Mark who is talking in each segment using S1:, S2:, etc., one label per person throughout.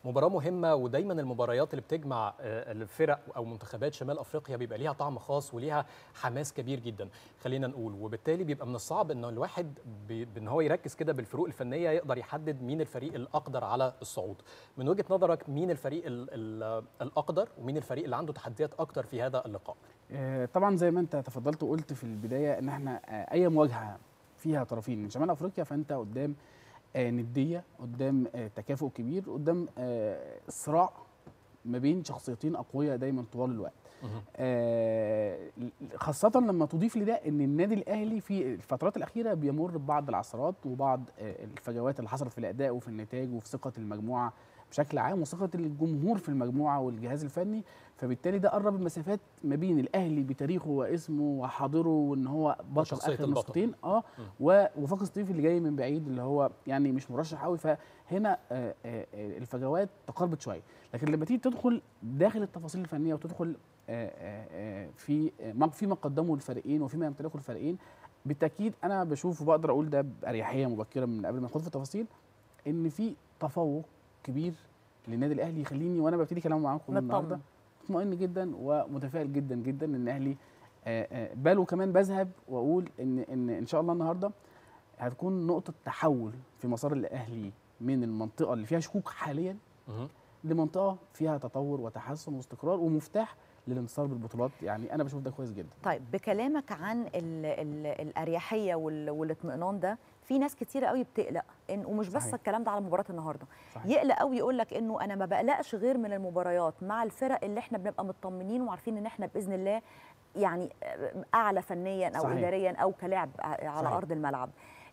S1: مباراه مهمه ودايما المباريات اللي بتجمع الفرق او منتخبات شمال افريقيا بيبقى ليها طعم خاص وليها حماس كبير جدا خلينا نقول وبالتالي بيبقى من الصعب ان الواحد بان هو يركز كده بالفروق الفنيه يقدر يحدد مين الفريق الاقدر على الصعود من وجهه نظرك مين الفريق ال ال الاقدر ومين الفريق اللي عنده تحديات اكتر في هذا اللقاء
S2: طبعا زي ما انت تفضلت وقلت في البدايه ان احنا اي مواجهه فيها طرفين من شمال افريقيا فانت قدام نديه قدام تكافؤ كبير قدام صراع ما بين شخصيتين اقوياء دايما طوال الوقت خاصة لما تضيف لده ان النادي الاهلي في الفترات الاخيرة بيمر ببعض العثرات وبعض الفجوات اللي حصلت في الاداء وفي النتائج وفي ثقة المجموعة بشكل عام وثقة الجمهور في المجموعة والجهاز الفني فبالتالي ده قرب المسافات ما بين الاهلي بتاريخه واسمه وحاضره وان هو بطل اخر نسختين اه ووفاق سطيف اللي جاي من بعيد اللي هو يعني مش مرشح قوي فهنا آآ آآ الفجوات تقاربت شويه لكن لما تيجي تدخل داخل التفاصيل الفنيه وتدخل آآ في ما فيما قدمه الفريقين وفيما يمتلكه الفريقين بالتاكيد انا بشوف وبقدر اقول ده باريحيه مبكره من قبل ما ندخل في التفاصيل ان في تفوق كبير للنادي الاهلي يخليني وانا ببتدي كلام معاكم النهارده مطمئن جدا ومتفائل جدا جدا ان الاهلي بل وكمان بذهب واقول ان ان ان شاء الله النهارده هتكون نقطه تحول في مسار الاهلي من المنطقه اللي فيها شكوك حاليا لمنطقه فيها تطور وتحسن واستقرار ومفتاح للانتصار بالبطولات يعني انا بشوف ده كويس جدا
S3: طيب بكلامك عن ال ال الاريحيه والاطمئنان ده في ناس كتيره قوي بتقلق إن ومش بس
S2: صحيح.
S3: الكلام ده على مباراه النهارده
S2: صحيح.
S3: يقلق قوي يقول لك انه انا ما بقلقش غير من المباريات مع الفرق اللي احنا بنبقى مطمنين وعارفين ان احنا باذن الله يعني اعلى فنيا او
S2: صحيح.
S3: اداريا او كلاعب على
S2: صحيح.
S3: ارض الملعب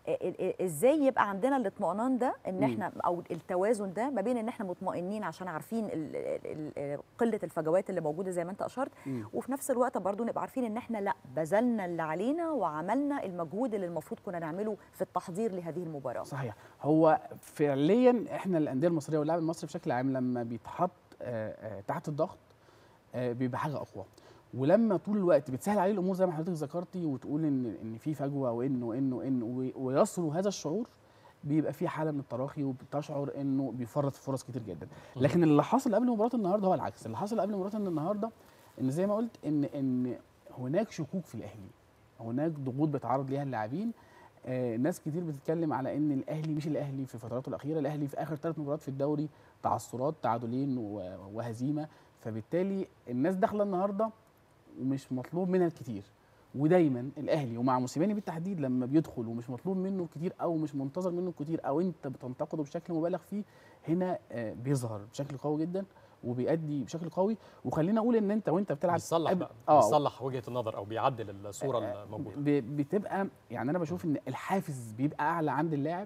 S3: ازاي يبقى عندنا الاطمئنان ده ان
S2: مم.
S3: احنا او التوازن ده ما بين ان احنا مطمئنين عشان عارفين ال ال ال قله الفجوات اللي موجوده زي ما انت اشرت
S2: مم.
S3: وفي نفس الوقت برضو نبقى عارفين ان احنا لا بذلنا اللي علينا وعملنا المجهود اللي المفروض كنا نعمله في التحضير لهذه المباراه
S2: صحيح هو فعليا احنا الانديه المصريه واللاعب المصري بشكل عام لما بيتحط آه، آه، تحت الضغط آه، بيبقى حاجه اقوى ولما طول الوقت بتسهل عليه الامور زي ما حضرتك ذكرتي وتقول ان ان في فجوه وان وان وان و- ويصل هذا الشعور بيبقى في حاله من التراخي وبتشعر انه بيفرط في فرص كتير جدا لكن اللي حصل قبل مباراه النهارده هو العكس اللي حصل قبل مباراه النهارده ان زي ما قلت ان ان هناك شكوك في الاهلي هناك ضغوط بيتعرض ليها اللاعبين آه ناس كتير بتتكلم على ان الاهلي مش الاهلي في فتراته الاخيره الاهلي في اخر ثلاث مباريات في الدوري تعثرات تعادلين و- وهزيمه فبالتالي الناس داخله النهارده ومش مطلوب منها الكتير ودايما الاهلي ومع موسيماني بالتحديد لما بيدخل ومش مطلوب منه الكتير او مش منتظر منه الكتير او انت بتنتقده بشكل مبالغ فيه هنا آه، بيظهر بشكل قوي جدا وبيأدي بشكل قوي وخلينا اقول ان انت وانت بتلعب
S1: بيصلح
S2: قبل-
S1: بقى
S2: آه.
S1: بيصلح وجهه النظر او بيعدل الصوره
S2: آه،
S1: الموجوده
S2: ب- بتبقى يعني انا بشوف ان الحافز بيبقى اعلى عند اللاعب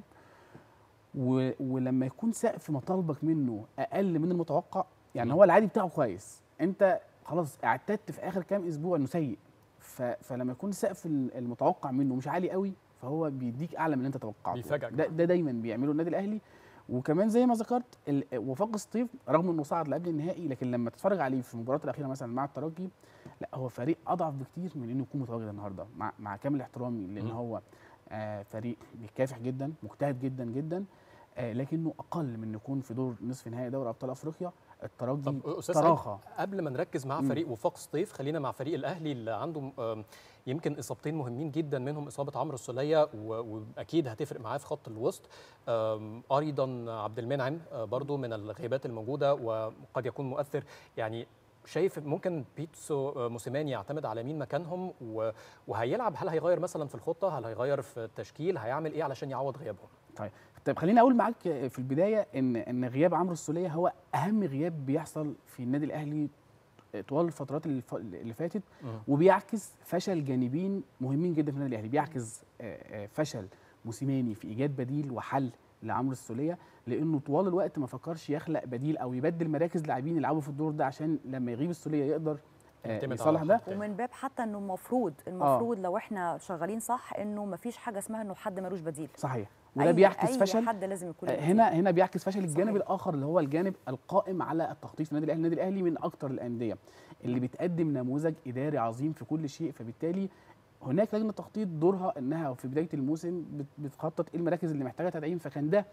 S2: و... ولما يكون سقف مطالبك منه اقل من المتوقع يعني
S1: مم.
S2: هو العادي بتاعه كويس انت خلاص اعتدت في اخر كام اسبوع انه سيء ف... فلما يكون السقف ال- المتوقع منه مش عالي قوي فهو بيديك اعلى من اللي انت توقعته
S1: بيفاجئك
S2: ده, ده دايما بيعمله النادي الاهلي وكمان زي ما ذكرت ال- وفاق السطيف رغم انه صعد لقبل النهائي لكن لما تتفرج عليه في المباراه الاخيره مثلا مع الترجي لا هو فريق اضعف بكتير من انه يكون متواجد النهارده مع مع كامل احترامي لان
S1: مم.
S2: هو آه فريق بيكافح جدا مجتهد جدا جدا آه لكنه اقل من انه يكون في دور نصف نهائي دوري ابطال افريقيا الترجي
S1: طب استاذ سعيد
S2: تراخى
S1: قبل ما نركز مع
S2: مم.
S1: فريق وفاق سطيف خلينا مع فريق الاهلي اللي عنده آم، يمكن اصابتين مهمين جدا منهم اصابه عمرو السوليه و- واكيد هتفرق معاه في خط الوسط آم، ايضا عبد المنعم آه، برضو من الغيبات الموجوده وقد يكون مؤثر يعني شايف ممكن بيتسو آه، موسيماني يعتمد على مين مكانهم و- وهيلعب هل هيغير مثلا في الخطه هل هيغير في التشكيل هيعمل ايه علشان يعوض غيابهم
S2: طيب طيب خليني اقول معاك في البدايه ان ان غياب عمرو السوليه هو اهم غياب بيحصل في النادي الاهلي طوال الفترات اللي ف- اللي فاتت وبيعكس فشل جانبين مهمين جدا في النادي الاهلي بيعكس آه، آه، فشل موسيماني في ايجاد بديل وحل لعمرو السوليه لانه طوال الوقت ما فكرش يخلق بديل او يبدل مراكز لاعبين يلعبوا في الدور ده عشان لما يغيب السوليه يقدر آه،
S1: يعتمد على
S2: يصلح ده
S1: حد.
S3: ومن باب حتى انه المفروض المفروض لو احنا شغالين صح انه ما فيش حاجه اسمها انه حد ملوش بديل
S2: صحيح وده
S3: أي-
S2: بيعكس
S3: أي
S2: فشل
S3: حد لازم يكون له بديل.
S2: هنا هنا بيعكس فشل الجانب
S3: صحيح.
S2: الاخر اللي هو الجانب القائم على التخطيط في النادي الاهلي النادي الاهلي من اكتر الانديه اللي بتقدم نموذج اداري عظيم في كل شيء فبالتالي هناك لجنه تخطيط دورها انها في بدايه الموسم بت- بتخطط ايه المراكز اللي محتاجه تدعيم فكان ده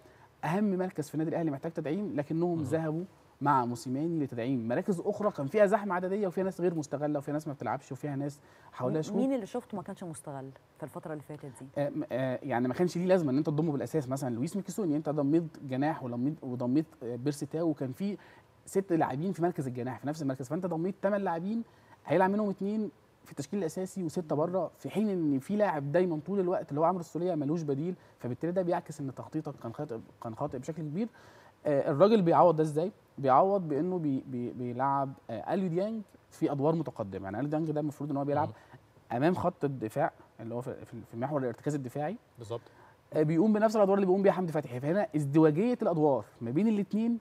S2: اهم مركز في النادي الاهلي محتاج تدعيم لكنهم
S1: مهم.
S2: ذهبوا مع موسيماني لتدعيم مراكز اخرى كان فيها زحمه عدديه وفيها ناس غير مستغله وفيها ناس ما بتلعبش وفيها ناس حواليها شكوك
S3: مين اللي شفته ما كانش مستغل في الفتره اللي فاتت دي
S2: آه، م- آه، يعني ما كانش ليه لازمه ان انت تضمه بالاساس مثلا لويس ميكيسوني انت ضميت جناح وضميت وضميت آه، بيرسي تاو وكان في ست لاعبين في مركز الجناح في نفس المركز فانت ضميت ثمان لاعبين هيلعب منهم اثنين في التشكيل الاساسي وسته بره في حين ان في لاعب دايما طول الوقت اللي هو عمرو السوليه ملوش بديل فبالتالي ده بيعكس ان تخطيطك كان خاطئ كان خاطئ بشكل كبير آه، الراجل بيعوض ده ازاي؟ بيعوض بانه بي بي بيلعب آه، اليو ديانج في ادوار متقدمه يعني اليو ديانج ده المفروض ان هو بيلعب امام خط الدفاع اللي هو في في- في محور الارتكاز الدفاعي
S1: بالظبط
S2: آه، بيقوم بنفس الادوار اللي بيقوم بيها حمدي فتحي فهنا ازدواجيه الادوار ما بين الاثنين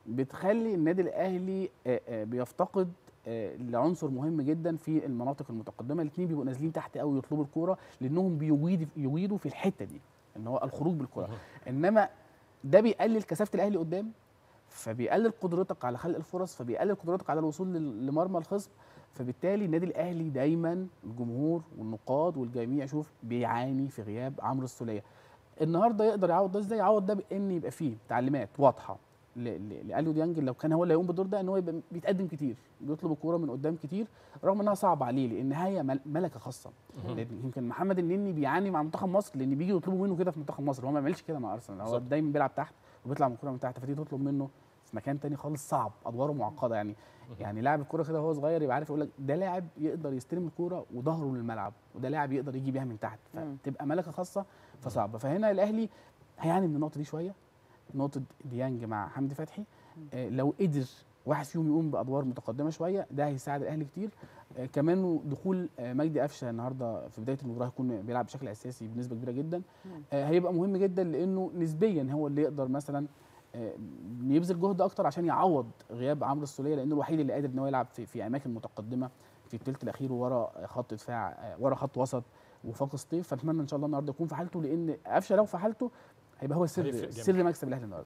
S2: بتخلي النادي الاهلي آه، آه، بيفتقد آه، لعنصر مهم جدا في المناطق المتقدمه الاثنين بيبقوا نازلين تحت قوي يطلبوا الكوره لانهم بيجيدوا يجيدوا في الحته دي ان هو الخروج بالكره
S1: مهم.
S2: انما ده بيقلل كثافه الاهلي قدام فبيقلل قدرتك على خلق الفرص فبيقلل قدرتك على الوصول لل- لمرمى الخصم فبالتالي النادي الاهلي دايما الجمهور والنقاد والجميع شوف بيعاني في غياب عمرو السوليه النهارده يقدر يعوض ده ازاي يعوض ده بان يبقى فيه تعليمات واضحه ل- ل- لاليو ديانج لو كان هو اللي هيقوم بالدور ده ان هو يبقى بيتقدم كتير بيطلب الكوره من قدام كتير رغم انها صعبه عليه لان هي مل- ملكه خاصه
S1: مهم.
S2: لأن يمكن محمد النني بيعاني مع منتخب مصر لان بيجي يطلبوا منه كده في منتخب مصر هو ما بيعملش كده مع ارسنال هو
S1: بالظبط.
S2: دايما بيلعب تحت وبيطلع من الكوره من تحت فتيجي تطلب منه في مكان تاني خالص صعب ادواره معقده يعني يعني لاعب الكوره كده وهو صغير يبقى عارف يقول لك ده لاعب يقدر يستلم الكوره وظهره للملعب وده لاعب يقدر يجي بيها من تحت
S3: مم.
S2: فتبقى ملكه خاصه فصعبه فهنا الاهلي هيعاني من النقطه دي شويه نقطه ديانج مع حمدي فتحي آه، لو قدر واحد فيهم يقوم بادوار متقدمه شويه ده هيساعد الاهلي كتير آه، كمان دخول آه، مجدي قفشه النهارده في بدايه المباراه هيكون بيلعب بشكل اساسي بنسبه كبيره جدا
S3: مم.
S2: آه، هيبقى مهم جدا لانه نسبيا هو اللي يقدر مثلا آه، يبذل جهد اكتر عشان يعوض غياب عمرو السوليه لانه الوحيد اللي قادر ان هو يلعب في, في اماكن متقدمه في الثلث الاخير ورا خط دفاع آه، ورا خط وسط وفوق سطيف فاتمنى ان شاء الله النهارده يكون في حالته لان قفشه لو في حالته هيبقى هو سر
S1: هيفرق جامد.
S2: سر مكسب الاهلي النهارده